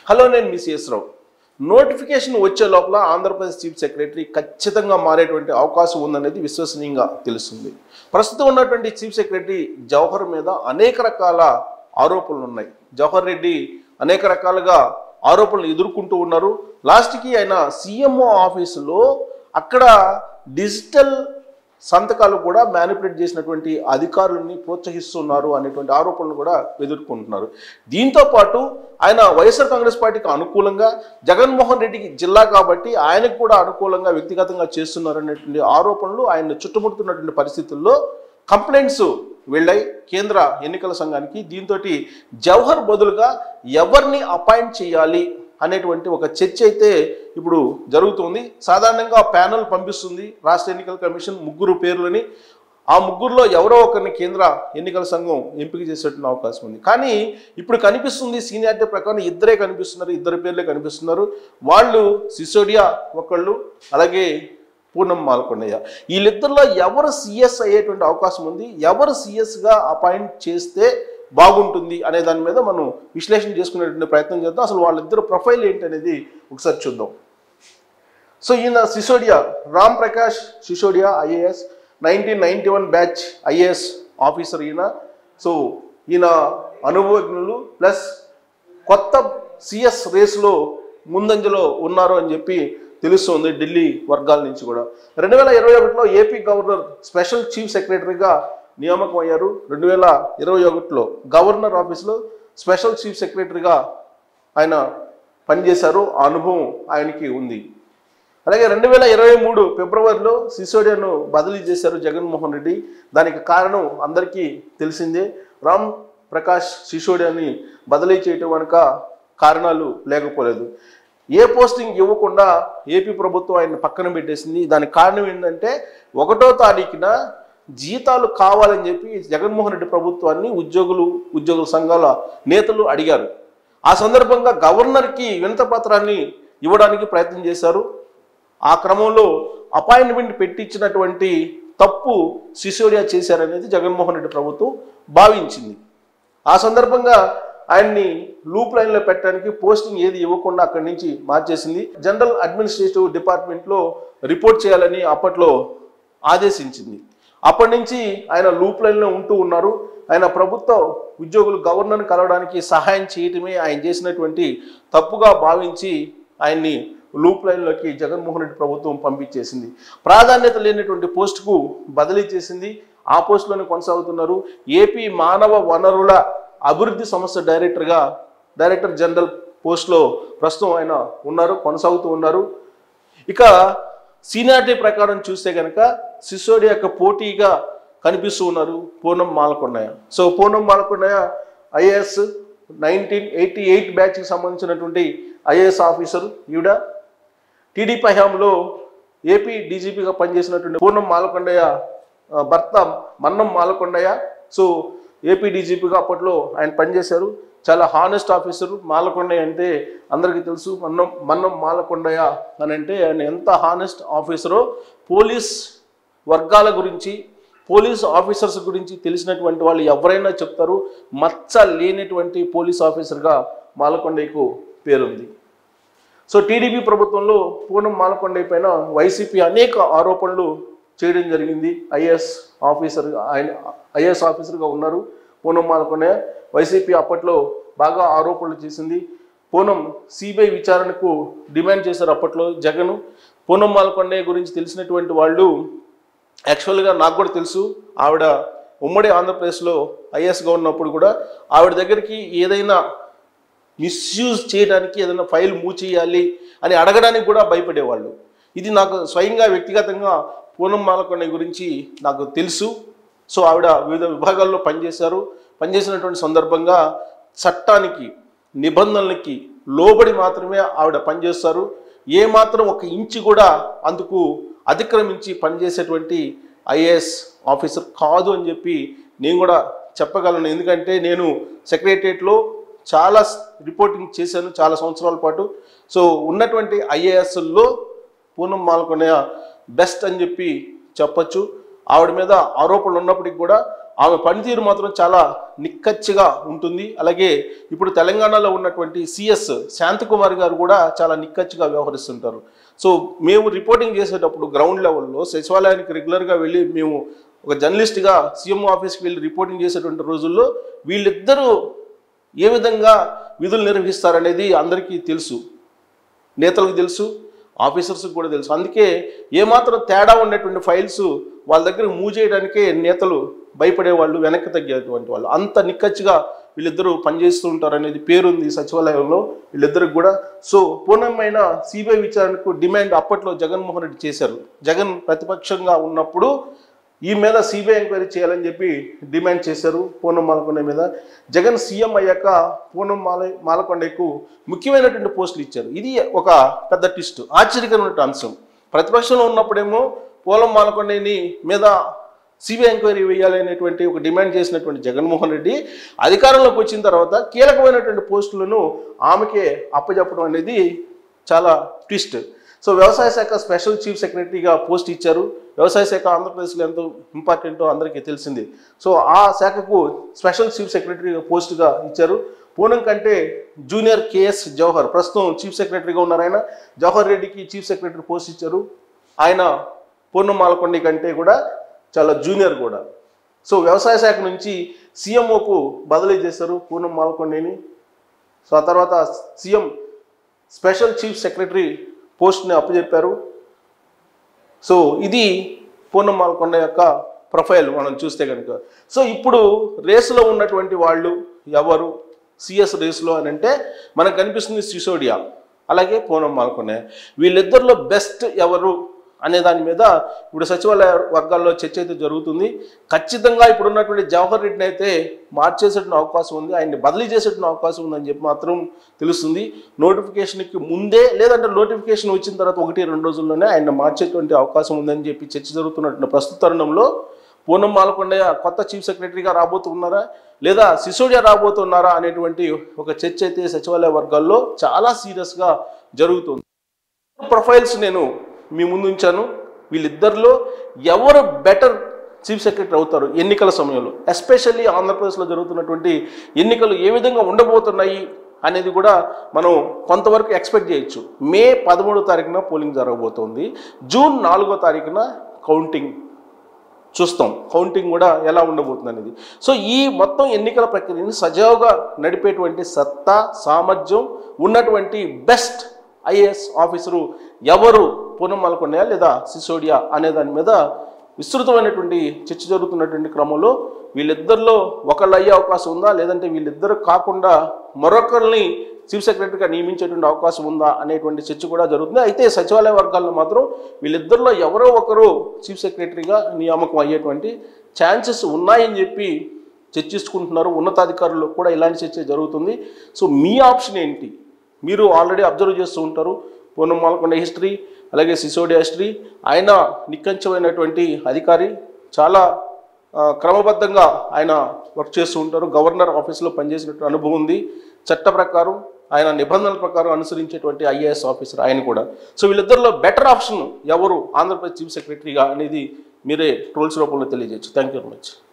hello నేను miss yes రావు notification వచ్చే లోపల ఆంధ్రప్రదేశ్ చీఫ్ సెక్రటరీ ఖచ్చితంగా మారేటువంటి అవకాశం ఉందనేది విశ్వసనీయంగా తెలుస్తుంది ప్రస్తుతం ఉన్నటువంటి చీఫ్ సెక్రటరీ జవహర్ మీద అనేక రకాల ఆరోపణలు ఉన్నాయి జవహర్ రెడ్డి అనేక రకాలుగా ఆరోపణలు ఎదుర్కొంటూ ఉన్నారు లాస్ట్కి ఆయన సీఎంఓ ఆఫీసులో అక్కడ డిజిటల్ సంతకాలు కూడా మ్యానిపులేట్ చేసినటువంటి అధికారులని ప్రోత్సహిస్తున్నారు అనేటువంటి ఆరోపణలు కూడా ఎదుర్కొంటున్నారు దీంతో పాటు ఆయన వైఎస్ఆర్ కాంగ్రెస్ పార్టీకి అనుకూలంగా జగన్మోహన్ రెడ్డికి జిల్లా కాబట్టి ఆయనకు కూడా అనుకూలంగా వ్యక్తిగతంగా చేస్తున్నారు అనేటువంటి ఆరోపణలు ఆయన చుట్టుముడుతున్నటువంటి పరిస్థితుల్లో కంప్లైంట్స్ వెళ్ళాయి కేంద్ర ఎన్నికల సంఘానికి దీంతో జవహర్ బదులుగా ఎవరిని అపాయింట్ చేయాలి అనేటువంటి ఒక చర్చ అయితే ఇప్పుడు జరుగుతుంది సాధారణంగా ప్యానల్ పంపిస్తుంది రాష్ట్ర ఎన్నికల కమిషన్ ముగ్గురు పేర్లని ఆ ముగ్గురులో ఎవరో ఒకరిని కేంద్ర ఎన్నికల సంఘం ఎంపిక చేసేటువంటి అవకాశం ఉంది కానీ ఇప్పుడు కనిపిస్తుంది సీనియారిటీ ప్రకారం ఇద్దరే కనిపిస్తున్నారు ఇద్దరు పేర్లే కనిపిస్తున్నారు వాళ్ళు సిసోడియా ఒకళ్ళు అలాగే పూర్ణం మాల్కొండయ్య వీళ్ళిద్దరిలో ఎవరు సిఎస్ అయ్యేటువంటి అవకాశం ఉంది ఎవరు సిఎస్గా అపాయింట్ చేస్తే బాగుంటుంది అనే దాని మీద మనం విశ్లేషణ చేసుకునేటువంటి ప్రయత్నం చేద్దాం అసలు వాళ్ళిద్దరు ప్రొఫైల్ ఏంటి అనేది ఒకసారి చూద్దాం సో ఈయన Sisodia Ram Prakash Sisodia IAS nineteen ninety one batch IAS officer ఈయన సో ఈయన అనుభవజ్ఞులు ప్లస్ కొత్త సిఎస్ రేస్లో ముందంజలో ఉన్నారు అని చెప్పి తెలుస్తుంది ఢిల్లీ వర్గాల నుంచి కూడా రెండు వేల ఇరవై ఒకటిలో ఏపీ గవర్నర్ స్పెషల్ చీఫ్ సెక్రటరీగా నియామకం అయ్యారు రెండు వేల ఇరవై ఒకటిలో గవర్నర్ ఆఫీస్లో స్పెషల్ చీఫ్ సెక్రటరీగా ఆయన పనిచేశారు ఆ అనుభవం ఆయనకి ఉంది అలాగే రెండు వేల ఇరవై మూడు ఫిబ్రవరిలో సిసోడియాను బదిలీ చేశారు జగన్మోహన్ రెడ్డి దానికి కారణం అందరికీ తెలిసిందే రామ్ ప్రకాష్ సిసోడియాని బదిలీ చేయటం వెనుక కారణాలు లేకపోలేదు ఏ పోస్టింగ్ ఇవ్వకుండా ఏపీ ప్రభుత్వం ఆయన పక్కన పెట్టేసింది దానికి కారణం ఏంటంటే ఒకటో తారీఖున జీతాలు కావాలని చెప్పి జగన్మోహన్ రెడ్డి ప్రభుత్వాన్ని ఉద్యోగులు ఉద్యోగుల సంఘాల నేతలు అడిగారు ఆ సందర్భంగా గవర్నర్కి వినత పత్రాన్ని ఇవ్వడానికి ప్రయత్నం చేశారు ఆ క్రమంలో అపాయింట్మెంట్ పెట్టించినటువంటి తప్పు సిసోడియా చేశారనేది జగన్మోహన్ రెడ్డి ప్రభుత్వం భావించింది ఆ సందర్భంగా ఆయన్ని లూప్ లైన్లో పెట్టడానికి పోస్టింగ్ ఏది ఇవ్వకుండా అక్కడి నుంచి మార్చేసింది జనరల్ అడ్మినిస్ట్రేటివ్ డిపార్ట్మెంట్లో రిపోర్ట్ చేయాలని అప్పట్లో ఆదేశించింది అప్పటి నుంచి ఆయన లూప్ లైన్లో ఉంటూ ఉన్నారు ఆయన ప్రభుత్వ ఉద్యోగులు గవర్నర్ని కలవడానికి సహాయం చేయటమే ఆయన చేసినటువంటి తప్పుగా భావించి ఆయన్ని లూప్ లైన్లోకి జగన్మోహన్ రెడ్డి ప్రభుత్వం పంపించేసింది ప్రాధాన్యత లేనటువంటి పోస్టుకు బదిలీ చేసింది ఆ పోస్టులోనే కొనసాగుతున్నారు ఏపీ మానవ వనరుల అభివృద్ధి సంస్థ డైరెక్టర్గా డైరెక్టర్ జనరల్ పోస్ట్లో ప్రస్తుతం ఆయన ఉన్నారు కొనసాగుతూ ఉన్నారు ఇక సీనియారిటీ ప్రకారం చూస్తే కనుక సిసోడి యొక్క పోటీగా కనిపిస్తూ ఉన్నారు పూర్ణం Malakondaiah so Poornam Malakondaiah IAS nineteen eighty eight బ్యాచ్కి సంబంధించినటువంటి ఐఏఎస్ ఆఫీసర్ ఈవిడ టీడీపీ హయాంలో ఏపీ డీజీపీగా పనిచేసినటువంటి పూర్ణం మాలకొండయ్య ఆ, భర్త మన్నం మాలకొండయ్య సో ఏపీ డీజీపీగా అప్పట్లో ఆయన పనిచేశారు చాలా హానెస్ట్ ఆఫీసర్ మాలకొండయ్య అంటే అందరికీ తెలుసు మన్నం మన్నం మాలకొండయ్య అని అంటే ఆయన ఎంత హానెస్ట్ ఆఫీసరో పోలీస్ వర్గాల గురించి పోలీస్ ఆఫీసర్స్ గురించి తెలిసినటువంటి వాళ్ళు ఎవరైనా చెప్తారు మచ్చ లేనటువంటి పోలీస్ ఆఫీసర్గా మాలకొండయ్యకు పేరుంది సో టీడీపీ ప్రభుత్వంలో పూనం మాలకొండయ్య పైన వైసీపీ అనేక ఆరోపణలు చేయడం జరిగింది ఐఏఎస్ ఆఫీసర్ ఆయన ఐఏఎస్ ఆఫీసర్గా ఉన్నారు పూనం మాలకొండయ్య వైసీపీ అప్పట్లో బాగా ఆరోపణలు చేసింది పూనం సిబిఐ విచారణకు డిమాండ్ చేశారు అప్పట్లో జగన్ పూనం మాలకొండయ్య గురించి తెలిసినటువంటి వాళ్ళు యాక్చువల్గా నాకు కూడా తెలుసు ఆవిడ ఉమ్మడి ఆంధ్రప్రదేశ్లో ఐఏఎస్గా ఉన్నప్పుడు కూడా ఆవిడ దగ్గరికి ఏదైనా మిస్యూజ్ చేయడానికి ఏదైనా ఫైల్ మూవ్ చేయాలి అని అడగడానికి కూడా భయపడేవాళ్ళు ఇది నాకు స్వయంగా వ్యక్తిగతంగా పూనం మాలకొండ గురించి నాకు తెలుసు సో ఆవిడ వివిధ విభాగాల్లో పనిచేశారు పనిచేసినటువంటి సందర్భంగా చట్టానికి నిబంధనలకి లోబడి మాత్రమే ఆవిడ పనిచేస్తారు ఏ మాత్రం ఒక ఇంచు కూడా అందుకు అతిక్రమించి పనిచేసేటువంటి ఐఏఎస్ ఆఫీసర్ కాదు అని చెప్పి నేను కూడా చెప్పగలను ఎందుకంటే నేను సెక్రటరియట్లో చాలా రిపోర్టింగ్ చేశాను చాలా సంవత్సరాల పాటు సో ఉన్నటువంటి ఐఏఎస్ల్లో పూనం మాల్కొనయ్య బెస్ట్ అని చెప్పి చెప్పొచ్చు ఆవిడ మీద ఆరోపణలు ఉన్నప్పటికీ కూడా ఆమె పనితీరు మాత్రం చాలా నిక్కచ్చిగా ఉంటుంది అలాగే ఇప్పుడు తెలంగాణలో ఉన్నటువంటి సిఎస్ శాంతకుమార్ గారు కూడా చాలా నిక్కచ్చిగా వ్యవహరిస్తుంటారు సో మేము రిపోర్టింగ్ చేసేటప్పుడు గ్రౌండ్ లెవెల్లో సచివాలయానికి రెగ్యులర్గా వెళ్ళి మేము ఒక జర్నలిస్ట్గా సీఎం ఆఫీస్కి వెళ్ళి రిపోర్టింగ్ చేసేటువంటి రోజుల్లో వీళ్ళిద్దరూ ఏ విధంగా విధులు నిర్వహిస్తారనేది అందరికీ తెలుసు నేతలకు తెలుసు ఆఫీసర్స్కి కూడా తెలుసు అందుకే ఏమాత్రం తేడా ఉన్నటువంటి ఫైల్స్ వాళ్ళ దగ్గర మూవ్ చేయడానికే నేతలు భయపడేవాళ్ళు వెనక్కి తగ్గేటువంటి వాళ్ళు అంత నిక్కచ్చిగా వీళ్ళిద్దరూ పనిచేస్తూ ఉంటారు అనేది పేరుంది సచివాలయంలో వీళ్ళిద్దరికి కూడా సో పూర్ణమైన సిబిఐ విచారణకు డిమాండ్ అప్పట్లో జగన్మోహన్ రెడ్డి చేశారు జగన్ ప్రతిపక్షంగా ఉన్నప్పుడు ఈ మీద సిబిఐ ఎంక్వైరీ చేయాలని చెప్పి డిమాండ్ చేశారు పూనం మాలకొండ మీద జగన్ సీఎం అయ్యాక పూనం మాల మాలకొండకు ముఖ్యమైనటువంటి పోస్టులు ఇచ్చారు ఇది ఒక పెద్ద ట్విస్ట్ ఆశ్చర్యకరమైన అంశం ప్రతిపక్షంలో ఉన్నప్పుడేమో పూలం మాలకొండని మీద సిబిఐ ఎంక్వైరీ వేయాలి అనేటువంటి ఒక డిమాండ్ చేసినటువంటి జగన్మోహన్ రెడ్డి అధికారంలోకి వచ్చిన తర్వాత కీలకమైనటువంటి పోస్టులను ఆమెకే అప్పచెప్పడం అనేది చాలా ట్విస్ట్ సో వ్యవసాయ శాఖ స్పెషల్ చీఫ్ సెక్రటరీగా పోస్ట్ ఇచ్చారు వ్యవసాయ శాఖ ఆంధ్రప్రదేశ్లో ఎంతో ఇంపార్టెంటో అందరికీ తెలిసింది సో ఆ శాఖకు స్పెషల్ చీఫ్ సెక్రటరీ పోస్ట్గా ఇచ్చారు పూనం కంటే జూనియర్ కేఎస్ జవహర్ ప్రస్తుతం చీఫ్ సెక్రటరీగా ఉన్నారు ఆయన జవహర్ రెడ్డికి చీఫ్ సెక్రటరీ పోస్ట్ ఇచ్చారు ఆయన పూర్ణం మాలకొండ కంటే కూడా చాలా జూనియర్ కూడా సో వ్యవసాయ శాఖ నుంచి సీఎంఓకు బదిలీ చేశారు పూర్ణం మాలకొండని సో ఆ తర్వాత సీఎం స్పెషల్ చీఫ్ సెక్రటరీ పోస్ట్ని అప్పచెప్పారు సో ఇది పూర్ణం మాల్కొండ యొక్క ప్రొఫైల్ మనం చూస్తే కనుక సో ఇప్పుడు రేసులో ఉన్నటువంటి వాళ్ళు ఎవరు సిఎస్ రేసులో అని అంటే మనకు కనిపిస్తుంది సిసోడియా అలాగే పూనం మాల్కొండ వీళ్ళిద్దరిలో బెస్ట్ ఎవరు అనే దాని మీద ఇప్పుడు సచివాలయ వర్గాల్లో చర్చ అయితే జరుగుతుంది ఖచ్చితంగా ఇప్పుడు ఉన్నటువంటి జవహర్ రెడ్డిని అయితే మార్చేసేటువంటి అవకాశం ఉంది ఆయన్ని బదిలీ చేసేటువంటి అవకాశం ఉందని చెప్పి మాత్రం తెలుస్తుంది నోటిఫికేషన్కి ముందే లేదంటే నోటిఫికేషన్ వచ్చిన తర్వాత ఒకటి రెండు రోజుల్లోనే ఆయన మార్చేటువంటి అవకాశం ఉందని చెప్పి చర్చ జరుగుతున్నటువంటి ప్రస్తుత తరుణంలో పూనం మాలకొండయ్య కొత్త చీఫ్ సెక్రటరీగా రాబోతున్నారా లేదా సిసోడియా రాబోతున్నారా అనేటువంటి ఒక చర్చ అయితే సచివాలయ వర్గాల్లో చాలా సీరియస్గా జరుగుతుంది ప్రొఫైల్స్ నేను మీ ముందు ఉంచాను వీళ్ళిద్దరిలో ఎవరు బెటర్ చీఫ్ సెక్రటరీ అవుతారు ఎన్నికల సమయంలో ఎస్పెషల్లీ ఆంధ్రప్రదేశ్లో జరుగుతున్నటువంటి ఎన్నికలు ఏ విధంగా ఉండబోతున్నాయి అనేది కూడా మనం కొంతవరకు ఎక్స్పెక్ట్ చేయొచ్చు మే పదమూడో తారీఖున పోలింగ్ జరగబోతోంది జూన్ నాలుగో తారీఖున కౌంటింగ్ చూస్తాం కౌంటింగ్ కూడా ఎలా ఉండబోతుంది అనేది సో ఈ మొత్తం ఎన్నికల ప్రక్రియని సజావుగా నడిపేటువంటి సత్తా సామర్థ్యం ఉన్నటువంటి బెస్ట్ ఐఏఎస్ ఆఫీసరు ఎవరు పూనం మాలకొండయా లేదా సిసోడియా అనే దాని మీద విస్తృతమైనటువంటి చర్చ జరుగుతున్నటువంటి క్రమంలో వీళ్ళిద్దరిలో ఒకళ్ళు అయ్యే అవకాశం ఉందా లేదంటే వీళ్ళిద్దరు కాకుండా మరొకరిని చీఫ్ సెక్రటరీగా నియమించేటువంటి అవకాశం ఉందా అనేటువంటి చర్చ కూడా జరుగుతుంది అయితే సచివాలయ వర్గాల్లో మాత్రం వీళ్ళిద్దరిలో ఎవరో ఒకరు చీఫ్ సెక్రటరీగా నియామకం అయ్యేటువంటి ఛాన్సెస్ ఉన్నాయని చెప్పి చర్చించుకుంటున్నారు ఉన్నతాధికారులు కూడా ఇలాంటి చర్చ జరుగుతుంది సో మీ ఆప్షన్ ఏంటి మీరు ఆల్రెడీ అబ్జర్వ్ చేస్తూ ఉంటారు పూనం మాలకొండ హిస్టరీ అలాగే సిసోడియా హిస్టరీ ఆయన నిక్కచ్చమైనటువంటి అధికారి చాలా ఆ, క్రమబద్ధంగా ఆయన వర్క్ చేస్తూ ఉంటారు గవర్నర్ ఆఫీస్లో పనిచేసినటువంటి అనుభవం ఉంది చట్ట ప్రకారం ఆయన నిబంధనల ప్రకారం అనుసరించేటువంటి ఐఏఎస్ ఆఫీసర్ ఆయన కూడా సో వీళ్ళిద్దరిలో బెటర్ ఆప్షన్ ఎవరు ఆంధ్రప్రదేశ్ చీఫ్ సెక్రటరీగా అనేది మీరే ట్రోల్స్ రూపంలో తెలియజేయచ్చు థ్యాంక్ యూ వెరీ మచ్